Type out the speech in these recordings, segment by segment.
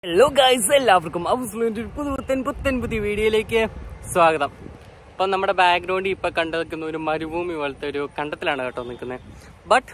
hello guys എല്ലാവർക്കും അവസ്ലിന്റെ ഒരു പുതുപുത്തൻ പുത്തൻ പുതിയ വീഡിയോയിലേക്ക് സ്വാഗതം അപ്പം നമ്മുടെ ബാക്ക്ഗ്രൗണ്ടിൽ ഇപ്പം കണ്ടു നിൽക്കുന്ന ഒരു മരുഭൂമി പോലത്തെ ഒരു കണ്ടത്തിലാണ് കേട്ടോ നിൽക്കുന്നത് ബട്ട്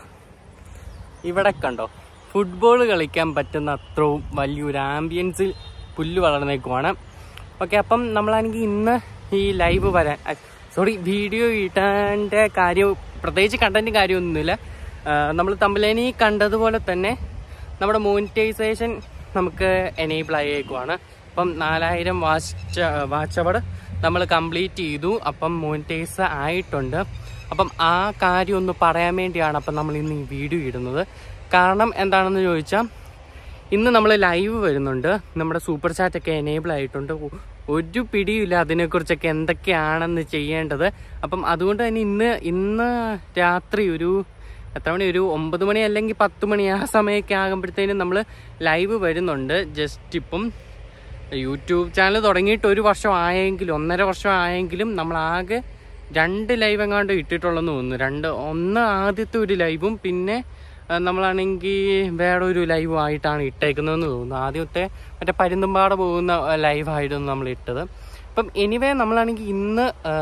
ഇവിടെ കണ്ടോ ഫുട്ബോൾ കളിക്കാൻ പറ്റുന്ന അത്രയും വലിയൊരു ആംബിയൻസിൽ പുല്ല് വളർന്നേക്കുവാണ് ഓക്കെ അപ്പം നമ്മളാണെങ്കിൽ ഇന്ന് ഈ ലൈവ് വരാൻ സോറി വീഡിയോ ഇടാൻ്റെ കാര്യം പ്രത്യേകിച്ച് കണ്ടന്റ് കാര്യമൊന്നുമില്ല നമ്മൾ തമ്മിലേനി കണ്ടതുപോലെ തന്നെ നമ്മുടെ മോണിറ്റൈസേഷൻ നമുക്ക് എനേബിൾ ആയേക്കുവാണ് അപ്പം നാലായിരം വാച്ച് വാച്ച് അവർ നമ്മൾ കംപ്ലീറ്റ് ചെയ്തു അപ്പം മോണിറ്റൈസ് ആയിട്ടുണ്ട് അപ്പം ആ കാര്യം ഒന്ന് പറയാൻ വേണ്ടിയാണ് അപ്പം നമ്മൾ ഇന്ന് ഈ വീഡിയോ ഇടുന്നത് കാരണം എന്താണെന്ന് ചോദിച്ചാൽ ഇന്ന് നമ്മൾ ലൈവ് വരുന്നുണ്ട് നമ്മുടെ സൂപ്പർ ചാറ്റ് ഒക്കെ എനേബിൾ ആയിട്ടുണ്ട് ഒ- ഒരു പിടിയില്ല അതിനെക്കുറിച്ചൊക്കെ എന്തൊക്കെയാണെന്ന് ചെയ്യേണ്ടത് അപ്പം അതുകൊണ്ട് തന്നെ ഇന്ന് ഇന്ന് രാത്രി ഒരു എത്ര മണി ഒരു ഒമ്പത് മണി അല്ലെങ്കിൽ പത്ത് മണി ആ സമയമൊക്കെ ആകുമ്പോഴത്തേനും നമ്മൾ ലൈവ് വരുന്നുണ്ട് ജസ്റ്റ് ഇപ്പം യൂട്യൂബ് ചാനൽ തുടങ്ങിയിട്ട് ഒരു വർഷം ആയെങ്കിലും ഒന്നര വർഷം ആയെങ്കിലും നമ്മൾ ആകെ രണ്ട് ലൈവ് എങ്ങാണ്ട് ഇട്ടിട്ടുള്ളെന്ന് തോന്നുന്നു രണ്ട് ഒന്ന് ആദ്യത്തെ ഒരു ലൈവും പിന്നെ ആ, നമ്മളാണെങ്കിൽ വേറെ ഒരു ലൈവും ആയിട്ടാണ് ഇട്ടേക്കുന്നതെന്ന് തോന്നുന്നു ആദ്യത്തെ മറ്റേ പരുന്തുംപാട് പോകുന്ന ലൈവായിരുന്നു നമ്മൾ ഇട്ടത് അപ്പം എനിവേ നമ്മളാണെങ്കിൽ ഇന്ന് ആ,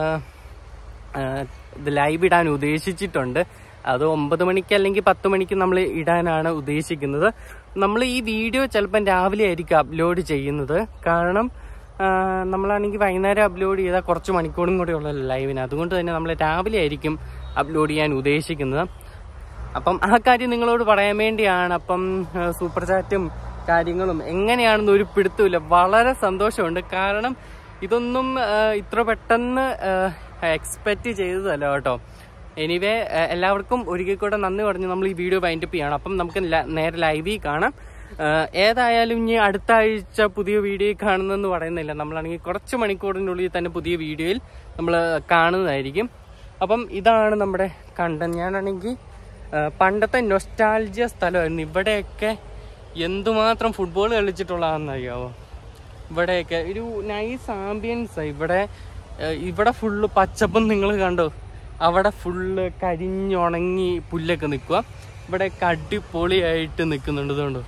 ആ, ഇത് ലൈവ് ഇടാൻ ഉദ്ദേശിച്ചിട്ടുണ്ട് അത് ഒമ്പത് മണിക്ക് അല്ലെങ്കിൽ പത്ത് മണിക്ക് നമ്മൾ ഇടാനാണ് ഉദ്ദേശിക്കുന്നത് നമ്മൾ ഈ വീഡിയോ ചിലപ്പം രാവിലെ ആയിരിക്കും അപ്ലോഡ് ചെയ്യുന്നത് കാരണം ആ, നമ്മളാണെങ്കിൽ വൈകുന്നേരം അപ്ലോഡ് ചെയ്താൽ കുറച്ച് മണിക്കൂറും കൂടെ ഉള്ള ലൈവിന് അതുകൊണ്ട് തന്നെ നമ്മൾ രാവിലെ ആയിരിക്കും അപ്ലോഡ് ചെയ്യാൻ ഉദ്ദേശിക്കുന്നത് അപ്പം ആ കാര്യം നിങ്ങളോട് പറയാൻ വേണ്ടിയാണ് അപ്പം ആ, സൂപ്പർ ചാറ്റും കാര്യങ്ങളും എങ്ങനെയാണെന്ന് ഒരു പിടുത്തമില്ല വളരെ സന്തോഷമുണ്ട് കാരണം ഇതൊന്നും ആ, ഇത്ര പെട്ടെന്ന് എക്സ്പെക്റ്റ് ചെയ്തതല്ല കേട്ടോ എനിവേ എല്ലാവർക്കും ഒരിക്കൽ കൂടെ നന്ദി പറഞ്ഞ് നമ്മൾ ഈ വീഡിയോ വൈൻഡപ്പ് ചെയ്യണം അപ്പം നമുക്ക് ല- നേരെ ലൈവിൽ കാണാം ആ, ഏതായാലും ഇനി അടുത്ത ആഴ്ച പുതിയ വീഡിയോ കാണുന്നെന്ന് പറയുന്നില്ല നമ്മളാണെങ്കിൽ കുറച്ച് മണിക്കൂറിനുള്ളിൽ തന്നെ പുതിയ വീഡിയോയിൽ നമ്മൾ കാണുന്നതായിരിക്കും അപ്പം ഇതാണ് നമ്മുടെ കണ്ടൻ ഞാനാണെങ്കിൽ ആ, പണ്ടത്തെ നൊസ്റ്റാൾജിയ സ്ഥലമായിരുന്നു ഇവിടെയൊക്കെ എന്തുമാത്രം ഫുട്ബോൾ കളിച്ചിട്ടുള്ളതാണെന്നറിയാവോ ഇവിടെയൊക്കെ ഒരു നൈസ് ആംബിയൻസ് ഇവിടെ ആ, ഇവിടെ ഫുള്ള് പച്ചപ്പും നിങ്ങൾ കണ്ടോ അവിടെ ഫുള്ള് കരിഞ്ഞുണങ്ങി പുല്ലൊക്കെ നിൽക്കുക ഇവിടെയൊക്കെ അടിപൊളിയായിട്ട് നിൽക്കുന്നുണ്ട് ഇതുകൊണ്ടോ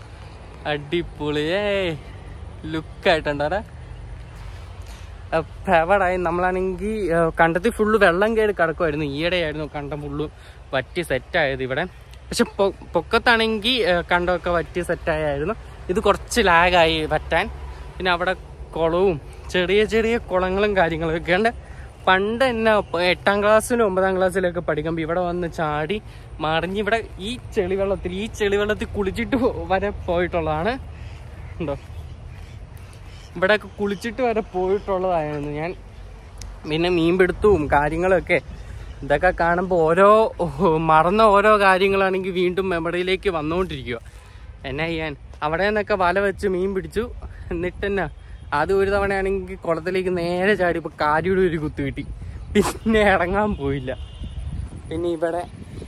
അടിപൊളി ഏ ലുക്കായിട്ടുണ്ടാ ഫേവറായി നമ്മളാണെങ്കിൽ കണ്ടത്തിൽ ഫുള്ള് വെള്ളം കയറി കിടക്കുമായിരുന്നു ഈയിടെയായിരുന്നു കണ്ടം ഫുള്ള് വറ്റി സെറ്റായത് ഇവിടെ പക്ഷെ പൊ- പൊക്കത്താണെങ്കിൽ കണ്ടമൊക്കെ വറ്റി സെറ്റായായിരുന്നു ഇത് കുറച്ച് ലാഗായി വറ്റാൻ പിന്നെ അവിടെ കുളവും ചെറിയ ചെറിയ കുളങ്ങളും കാര്യങ്ങളും ഒക്കെ ഉണ്ട് പണ്ട് എന്നെ ഒപ്പ- എട്ടാം ക്ലാസ്സിലും ഒമ്പതാം ക്ലാസ്സിലൊക്കെ പഠിക്കുമ്പോൾ ഇവിടെ വന്ന് ചാടി മറിഞ്ഞ് ഇവിടെ ഈ ചെളിവെള്ളത്തിൽ ഈ ചെളിവെള്ളത്തിൽ കുളിച്ചിട്ട് വരെ പോയിട്ടുള്ളതാണ് ഉണ്ടോ ഇവിടെയൊക്കെ കുളിച്ചിട്ട് വരെ പോയിട്ടുള്ളതായിരുന്നു ഞാൻ പിന്നെ മീൻപിടുത്തവും കാര്യങ്ങളൊക്കെ ഇതൊക്കെ കാണുമ്പോൾ ഓരോ ഓ, മറന്ന ഓരോ കാര്യങ്ങളാണെങ്കിൽ വീണ്ടും മെമ്മറിയിലേക്ക് വന്നുകൊണ്ടിരിക്കുക എന്നാ ചെയ്യാൻ അവിടെ നിന്നൊക്കെ വല വെച്ച് മീൻ പിടിച്ചു എന്നിട്ട് തന്നെ അത് ഒരു തവണയാണെങ്കിൽ കുളത്തിലേക്ക് നേരെ ചാടി ഇപ്പോൾ കാരിയുടെ ഒരു കുത്തു കിട്ടി പിന്നെ ഇറങ്ങാൻ പോയില്ല പിന്നെ ഇവിടെ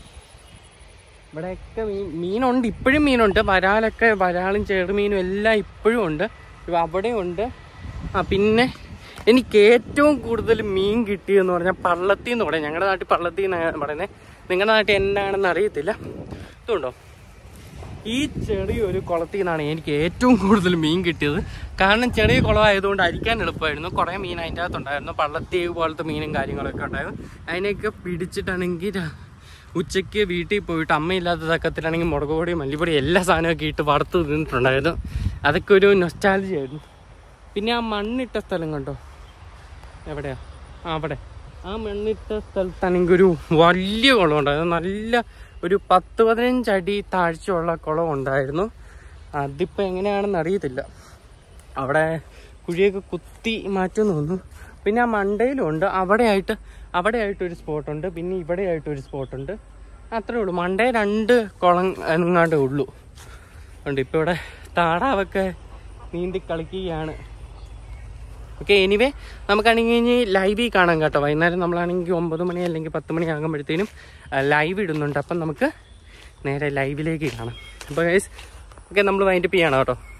ഇവിടെയൊക്കെ മീൻ മീനുണ്ട് ഇപ്പോഴും മീനുണ്ട് വരാലൊക്കെ വരാളും ചെറുമീനും എല്ലാം ഇപ്പോഴും ഉണ്ട് ഇവ അവിടെയും ഉണ്ട് ആ പിന്നെ എനിക്ക് ഏറ്റവും കൂടുതൽ മീൻ കിട്ടിയെന്ന് പറഞ്ഞാൽ പള്ളത്തി എന്ന് പറയാം ഞങ്ങളുടെ നാട്ടിൽ പള്ളത്തി എന്നാണ് പറയുന്നത് നിങ്ങളുടെ നാട്ടിൽ എന്നാണെന്ന് അറിയത്തില്ല ഇതുണ്ടോ ഈ ചെറിയൊരു കുളത്തിൽ നിന്നാണ് എനിക്ക് ഏറ്റവും കൂടുതൽ മീൻ കിട്ടിയത് കാരണം ചെറിയ കുളമായതുകൊണ്ട് അരിക്കാൻ എളുപ്പമായിരുന്നു കുറേ മീൻ അതിൻ്റെ അകത്തുണ്ടായിരുന്നു പള്ളത്തി പോലത്തെ മീനും കാര്യങ്ങളൊക്കെ ഉണ്ടായിരുന്നു അതിനെയൊക്കെ പിടിച്ചിട്ടാണെങ്കിൽ ര- ഉച്ചയ്ക്ക് വീട്ടിൽ പോയിട്ട് അമ്മയില്ലാത്ത തക്കത്തിലാണെങ്കിൽ മുളക് പൊടി മല്ലിപ്പൊടി എല്ലാ സാധനമൊക്കെ ഇട്ട് വറുത്ത് തിന്നിട്ടുണ്ടായിരുന്നു അതൊക്കെ ഒരു നൊസ്റ്റാലജി ആയിരുന്നു പിന്നെ ആ മണ്ണിട്ട സ്ഥലം കണ്ടോ എവിടെയാ ആ അവിടെ ആ മണ്ണിട്ട സ്ഥലത്താണെങ്കിൽ ഒരു വലിയ കുളം ഉണ്ടായിരുന്നു നല്ല ഒരു പത്ത് പതിനഞ്ച് അടി താഴ്ചയുള്ള കുളം ഉണ്ടായിരുന്നു അതിപ്പോൾ എങ്ങനെയാണെന്ന് അറിയത്തില്ല അവിടെ കുഴിയൊക്കെ കുത്തി മാറ്റുമെന്ന് തോന്നുന്നു പിന്നെ ആ മണ്ടയിലുണ്ട് അവിടെയായിട്ട് അവിടെയായിട്ട് ഒരു സ്പോട്ടുണ്ട് പിന്നെ ഇവിടെയായിട്ട് ഒരു സ്പോട്ടുണ്ട് അത്രേ ഉള്ളൂ മണ്ടേ രണ്ട് കുളം എങ്ങാണ്ടേ ഉള്ളൂ ഉണ്ട് ഇപ്പോൾ ഇവിടെ താടാവൊക്കെ നീന്തി കളിക്കുകയാണ് ഓക്കെ എനിവേ നമുക്കാണെങ്കിൽ ഇനി ലൈവിൽ കാണാം കേട്ടോ വൈകുന്നേരം നമ്മളാണെങ്കിൽ ഒമ്പത് മണി അല്ലെങ്കിൽ പത്ത് മണി ആകുമ്പോഴത്തേനും ലൈവ് ഇടുന്നുണ്ട് അപ്പം നമുക്ക് നേരെ ലൈവിലേക്ക് കാണാം അപ്പോൾ ഗൈസ് ഓക്കെ നമ്മൾ വൈൻഡപ്പ് ചെയ്യണം കേട്ടോ